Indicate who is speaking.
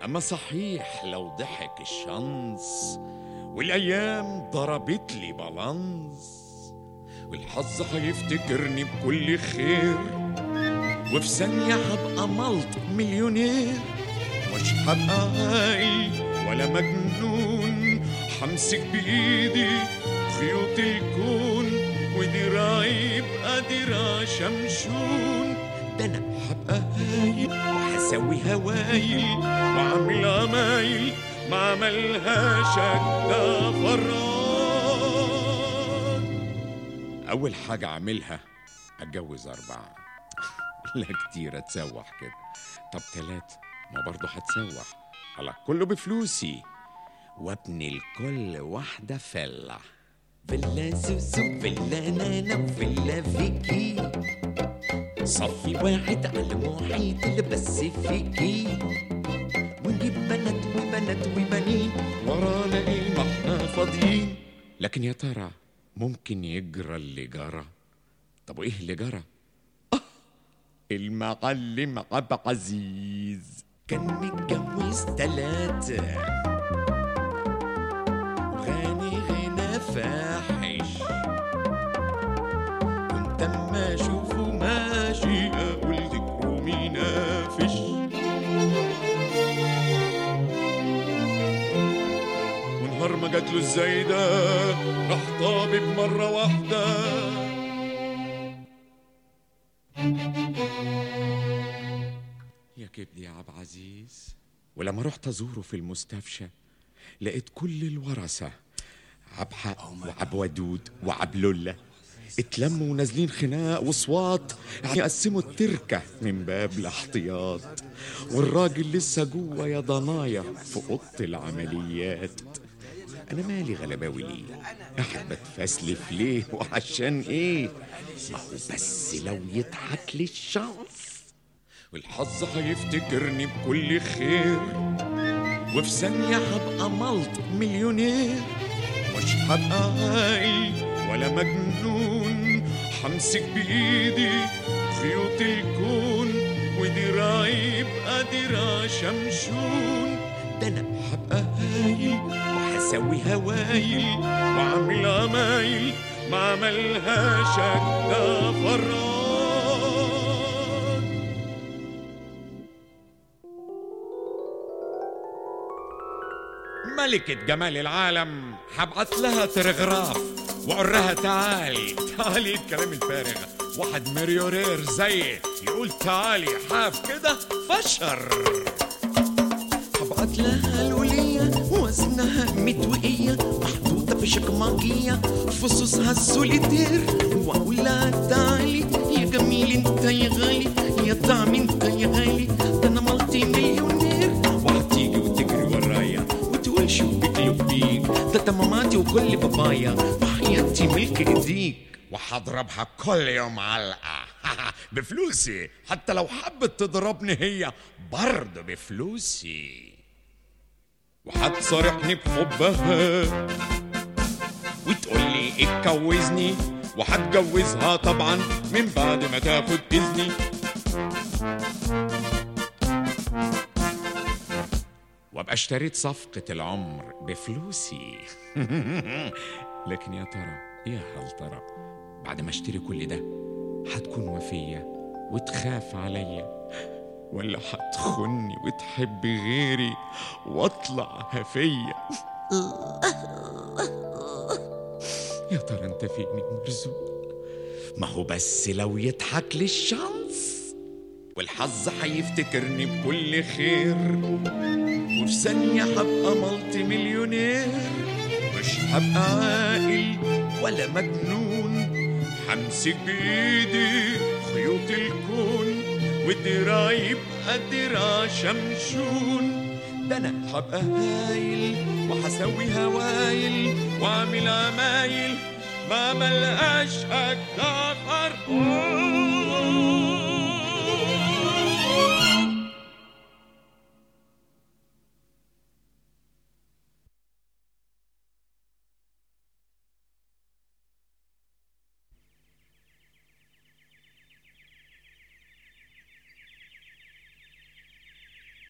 Speaker 1: أما صحيح لو ضحك الشمس والأيام ضربت لي بالانس والحظ هيفتكرني بكل خير وفي ثانية هبقى ملط مليونير مش هبقى هايل ولا مجنون همسك بإيدي خيوط الكون ودراعي يبقى دراع شمشون ده أنا هبقى هايل وهسوي هوايل وأعمل عمايل ما عملهاش أجدع فراد أول حاجة أعملها أتجوز أربعة لا كتير أتسوح كده طب تلاتة ما برضه هتسوح على كله بفلوسي وابني لكل واحدة فلة فيلا سوسو فيلا نانا وفيلا فيكي صفي واحد على المحيط اللي بس فيكي ونجيب بنات وبنات وبنين ورانا ايه ما احنا فاضيين لكن يا ترى ممكن يجرى اللي جرى طب وايه اللي جرى آه المعلم عبد عزيز كان متجوز تلاتة وغني غنى فاحش كنت اما اشوفه ماشي اقول ذكره مينافش ونهار ما جات له ازاي ده راح طابب مرة واحدة يا كبدي يا عبد عزيز ولما رحت ازوره في المستشفى لقيت كل الورثة عب حق وعب ودود وعب لولة اتلموا ونازلين خناق وصوات يقسموا التركة من باب الاحتياط والراجل لسه جوه يا ضنايا في اوضه العمليات انا مالي غلباوي ليه قاعد بتفسلف ليه وعشان ايه ما هو بس لو يضحك لي الشمس والحظ هيفتكرني بكل خير وفي ثانية هبقى ملط مليونير مش هبقى هايل ولا مجنون همسك بإيدي خيوط الكون ودراعي يبقى دراع شمشون ده أنا هبقى هايل وهسوي هوايل وأعمل عمايل ما عملهاش أجدع فراد ملكة جمال العالم هبعت لها تلغراف واقول لها تعالي تعالي الكلام الفارغ واحد مليونير زيك يقول تعالي حاف كده فشر هبعت لها لولية وزنها متوقية محطوطة في شكماجية فصوصها السوليتير واقول لها تعالي يا جميل انت يا غالي يا طعم انت يا غالي ده انا مالتي مليونير وهتيجي وتجري ورايا وتقول شو بك لبيك ده تماماتي وكل بابايا وحياتي ملك ايديك وهضربها كل يوم علقة بفلوسي حتى لو حبت تضربني هي برضه بفلوسي وهتصارحني بحبها وتقول لي اتجوزني وهتجوزها طبعا من بعد ما تاخد اذني وابقى اشتريت صفقة العمر بفلوسي لكن يا ترى يا هل ترى بعد ما اشتري كل ده هتكون وفية وتخاف عليا ولا هتخني وتحب غيري واطلع هفية يا ترى انت فين مرزوق ما هو بس لو يضحك لي الشمس والحظ هيفتكرني بكل خير وفي ثانية هبقى مالتي مليونير مش هبقى عاقل ولا مجنون همسك بإيدي خيوط الكون ودراعي يبقى دراع شمشون ده أنا هبقى هايل وهسوي هوايل وأعمل عمايل ما ملقاش أجدع فرق